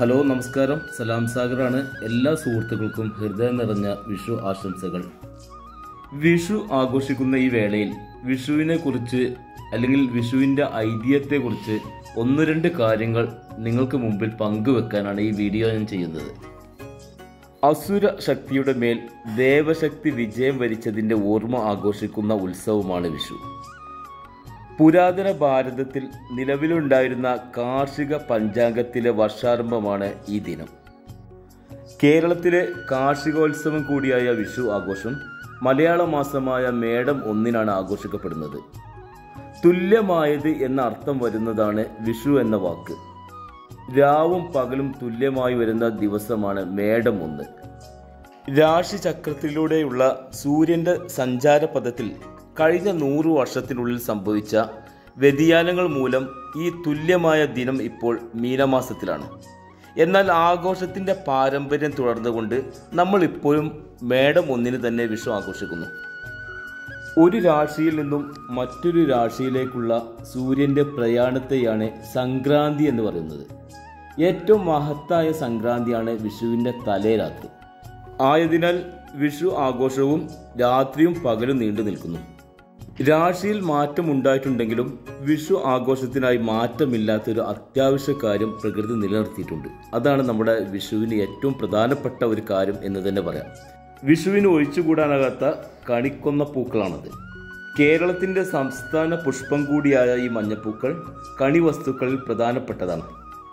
hello നമസ്കാരം സലാം സാഗറാണ് എല്ലാ സുഹൃത്തുക്കൾക്കും ഹൃദയം നിറഞ്ഞ വിഷു ആശംസകൾ വിഷു ആഘോഷിക്കുന്ന ഈ വേളയിൽ വിഷുവിനെ കുറിച്ച് അല്ലെങ്കിൽ വിഷുവിൻ്റെ ഐതിഹ്യത്തെക്കുറിച്ച് ഒന്ന് രണ്ട് കാര്യങ്ങൾ നിങ്ങൾക്ക് മുമ്പിൽ പങ്കുവെക്കാനാണ് ഈ വീഡിയോ ഞാൻ ചെയ്യുന്നത് അസുര ശക്തിയുടെ മേൽ ദേവശക്തി വിജയം വരിച്ചതിൻ്റെ ഓർമ്മ ആഘോഷിക്കുന്ന ഉത്സവമാണ് വിഷു പുരാതന ഭാരതത്തിൽ നിലവിലുണ്ടായിരുന്ന കാർഷിക പഞ്ചാംഗത്തിലെ വർഷാരംഭമാണ് ഈ ദിനം കേരളത്തിലെ കാർഷികോത്സവം കൂടിയായ വിഷു ആഘോഷം മലയാള മാസമായ മേടം ഒന്നിനാണ് ആഘോഷിക്കപ്പെടുന്നത് തുല്യമായത് എന്ന അർത്ഥം വരുന്നതാണ് വിഷു എന്ന വാക്ക് രാവും പകലും തുല്യമായി വരുന്ന ദിവസമാണ് മേടം ഒന്ന് രാശിചക്രത്തിലൂടെയുള്ള സൂര്യന്റെ സഞ്ചാരപഥത്തിൽ കഴിഞ്ഞ നൂറു വർഷത്തിനുള്ളിൽ സംഭവിച്ച വ്യതിയാനങ്ങൾ മൂലം ഈ തുല്യമായ ദിനം ഇപ്പോൾ മീനമാസത്തിലാണ് എന്നാൽ ആഘോഷത്തിന്റെ പാരമ്പര്യം തുടർന്നുകൊണ്ട് നമ്മൾ ഇപ്പോഴും മേടം ഒന്നിന് തന്നെ വിഷു ആഘോഷിക്കുന്നു ഒരു രാശിയിൽ നിന്നും മറ്റൊരു രാശിയിലേക്കുള്ള സൂര്യന്റെ പ്രയാണത്തെയാണ് സംക്രാന്തി എന്ന് പറയുന്നത് ഏറ്റവും മഹത്തായ സംക്രാന്തിയാണ് വിഷുവിൻ്റെ തലേ രാത്രി ആയതിനാൽ വിഷു ആഘോഷവും രാത്രിയും പകലും നീണ്ടു നിൽക്കുന്നു രാശിയിൽ മാറ്റം ഉണ്ടായിട്ടുണ്ടെങ്കിലും വിഷു ആഘോഷത്തിനായി മാറ്റമില്ലാത്തൊരു അത്യാവശ്യ കാര്യം പ്രകൃതി നിലനിർത്തിയിട്ടുണ്ട് അതാണ് നമ്മുടെ വിഷുവിന് ഏറ്റവും പ്രധാനപ്പെട്ട ഒരു കാര്യം എന്ന് തന്നെ പറയാം വിഷുവിന് ഒഴിച്ചുകൂടാനാകാത്ത കണിക്കൊന്ന പൂക്കളാണത് കേരളത്തിൻ്റെ സംസ്ഥാന പുഷ്പം കൂടിയായ ഈ മഞ്ഞപ്പൂക്കൾ കണി വസ്തുക്കളിൽ പ്രധാനപ്പെട്ടതാണ്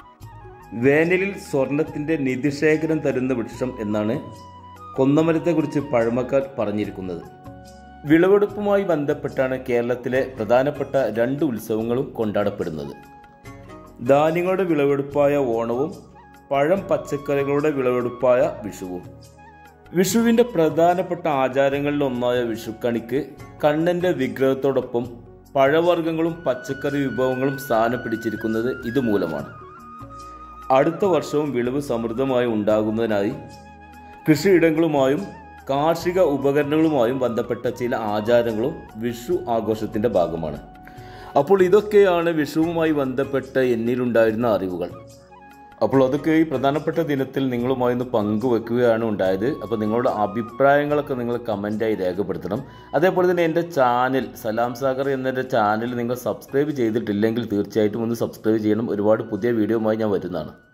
വേനലിൽ സ്വർണത്തിൻ്റെ നിധിശേഖരം തരുന്ന വൃക്ഷം എന്നാണ് കൊന്നമരത്തെക്കുറിച്ച് പഴമക്കാർ പറഞ്ഞിരിക്കുന്നത് വിളവെടുപ്പുമായി ബന്ധപ്പെട്ടാണ് കേരളത്തിലെ പ്രധാനപ്പെട്ട രണ്ട് ഉത്സവങ്ങളും കൊണ്ടാടപ്പെടുന്നത് ധാന്യങ്ങളുടെ വിളവെടുപ്പായ ഓണവും പഴം പച്ചക്കറികളുടെ വിളവെടുപ്പായ വിഷുവും വിഷുവിൻ്റെ പ്രധാനപ്പെട്ട ആചാരങ്ങളിൽ ഒന്നായ വിഷുക്കണിക്ക് കണ്ണൻ്റെ വിഗ്രഹത്തോടൊപ്പം പഴവർഗ്ഗങ്ങളും പച്ചക്കറി വിഭവങ്ങളും സ്ഥാനം പിടിച്ചിരിക്കുന്നത് ഇതുമൂലമാണ് അടുത്ത വർഷവും വിളവ് സമൃദ്ധമായി ഉണ്ടാകുന്നതിനായി കൃഷിയിടങ്ങളുമായും കാർഷിക ഉപകരണങ്ങളുമായും ബന്ധപ്പെട്ട ചില ആചാരങ്ങളും വിഷു ആഘോഷത്തിൻ്റെ ഭാഗമാണ് അപ്പോൾ ഇതൊക്കെയാണ് വിഷുവുമായി ബന്ധപ്പെട്ട എന്നിലുണ്ടായിരുന്ന അറിവുകൾ അപ്പോൾ അതൊക്കെ ഈ പ്രധാനപ്പെട്ട ദിനത്തിൽ നിങ്ങളുമായി ഒന്ന് പങ്കുവെക്കുകയാണ് ഉണ്ടായത് അപ്പോൾ നിങ്ങളുടെ അഭിപ്രായങ്ങളൊക്കെ നിങ്ങൾ കമൻറ്റായി രേഖപ്പെടുത്തണം അതേപോലെ തന്നെ എൻ്റെ ചാനൽ സലാം സാഗർ എന്ന ചാനൽ നിങ്ങൾ സബ്സ്ക്രൈബ് ചെയ്തിട്ടില്ലെങ്കിൽ തീർച്ചയായിട്ടും ഒന്ന് സബ്സ്ക്രൈബ് ചെയ്യണം ഒരുപാട് പുതിയ വീഡിയോയുമായി ഞാൻ വരുന്നതാണ്